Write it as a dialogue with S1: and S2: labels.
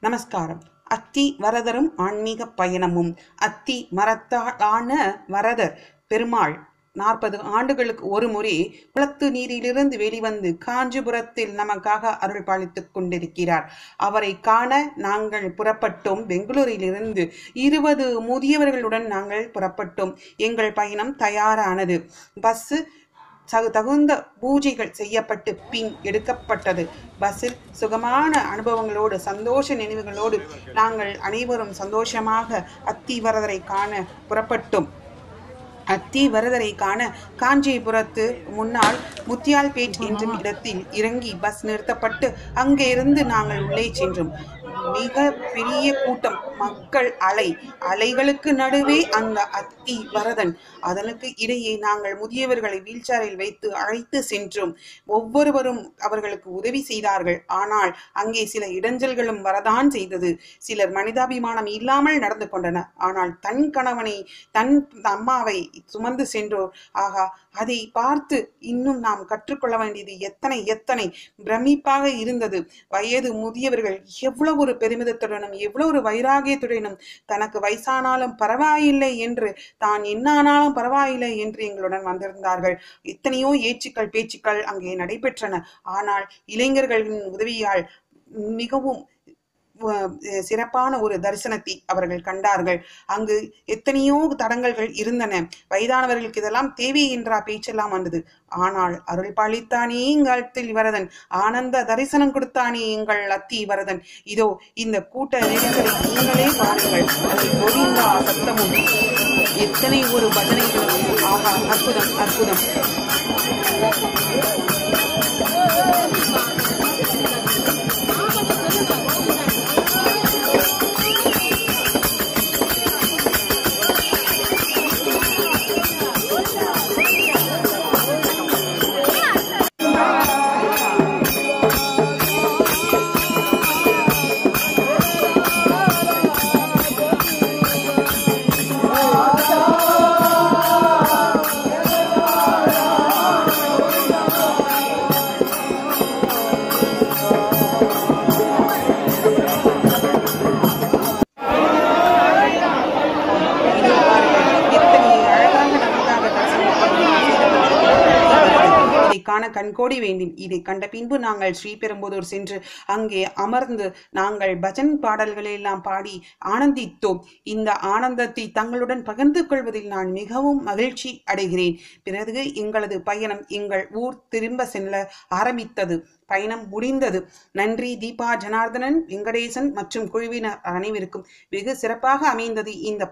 S1: நமஸ்காரம் அத்தி வரதரும் ஆன்மீக பயணமும் அத்தி மரத்தால் ஆன வரதர் பெருமாள் நாற்பது ஆண்டுகளுக்கு ஒரு முறை குளத்து நீரிலிருந்து வெளிவந்து காஞ்சிபுரத்தில் நமக்காக அருள் பாலித்துக் கொண்டிருக்கிறார் அவரை காண நாங்கள் புறப்பட்டோம் பெங்களூரிலிருந்து இருபது முதியவர்களுடன் நாங்கள் புறப்பட்டோம் எங்கள் பயணம் தயாரானது பஸ்ஸு தகு தகுந்த பூஜைகள் செய்யப்பட்டு பின் எடுக்கப்பட்டது பஸ்ஸில் சுகமான அனுபவங்களோடு சந்தோஷ நினைவுகளோடு நாங்கள் அனைவரும் சந்தோஷமாக அத்திவரதரை காண புறப்பட்டோம் அத்தி வரதரை காண காஞ்சிபுரத்து முன்னால் முத்தியால்பேட் என்ற இடத்தில் இறங்கி பஸ் நிறுத்தப்பட்டு அங்கே இருந்து நாங்கள் உள்ளே சென்றோம் மிக பெரிய கூட்டம் மக்கள் அலை அலைகளுக்கு நடுவே அந்த அத்தி வரதன் அதனுக்கு இடையே நாங்கள் முதியவர்களை வீல்சேரில் வைத்து அழைத்து சென்றோம் ஒவ்வொருவரும் அவர்களுக்கு உதவி செய்தார்கள் ஆனால் அங்கே சில இடைஞ்சல்களும் வரதான் செய்தது சிலர் மனிதாபிமானம் இல்லாமல் நடந்து கொண்டனர் ஆனால் தன் கணவனை தன் அம்மாவை சுமந்து சென்றோர் ஆகா அதை பார்த்து இன்னும் நாம் கற்றுக்கொள்ள வேண்டியது எத்தனை எத்தனை பிரமிப்பாக இருந்தது வயது முதியவர்கள் எவ்வளவு ஒரு பெருமிதத்துடனும் எவ்வளவு ஒரு வைராகியத்துடனும் தனக்கு வயசானாலும் பரவாயில்லை என்று தான் என்னானாலும் பரவாயில்லை என்று எங்களுடன் வந்திருந்தார்கள் எத்தனையோ ஏச்சுக்கள் பேச்சுக்கள் அங்கே நடைபெற்றன ஆனால் இளைஞர்களின் உதவியால் மிகவும் அஹ், சிறப்பான ஒரு தரிசனத்தை அவர்கள் கண்டார்கள் அங்கு எத்தனையோ தடங்கல்கள் இருந்தன வயதானவர்களுக்கு இதெல்லாம் தேவை என்ற பேச்செல்லாம் வந்தது ஆனால் அருள் பாலித்தானே எங்கள் அத்தி வரதன் ஆனந்த தரிசனம் கொடுத்தானே எங்கள் அத்தி வரதன் இதோ இந்த கூட்ட நெரிசலை நீங்களே பாருங்கள் அது கோவிந்தா சத்தமும் எத்தனை ஒரு பஜனைகளும் ஆகா அற்புதம் அற்புதம் இதோ பாருங்கள், எத்தனை அழகாக நமக்காக தரிசனம் செய்து இதை காண கண்கோடி வேண்டும் இதை கண்ட பின்பு நாங்கள் ஸ்ரீபெரும்புதூர் சென்று அங்கே அமர்ந்து நாங்கள் பஜன் பாடல்களை எல்லாம் பாடி ஆனந்தித்தோம் இந்த ஆனந்தத்தை தங்களுடன் பகிர்ந்து கொள்வதில் நான் மிகவும் மகிழ்ச்சி அடைகிறேன் பிறகு எங்களது பயணம் எங்கள் ஊர் திரும்ப செல்ல ஆரம்பித்தது பயணம் முடிந்தது நன்றி தீபா ஜனார்தனன் வெங்கடேசன் மற்றும் குழுவினர் அனைவருக்கும் வெகு சிறப்பாக அமைந்தது இந்த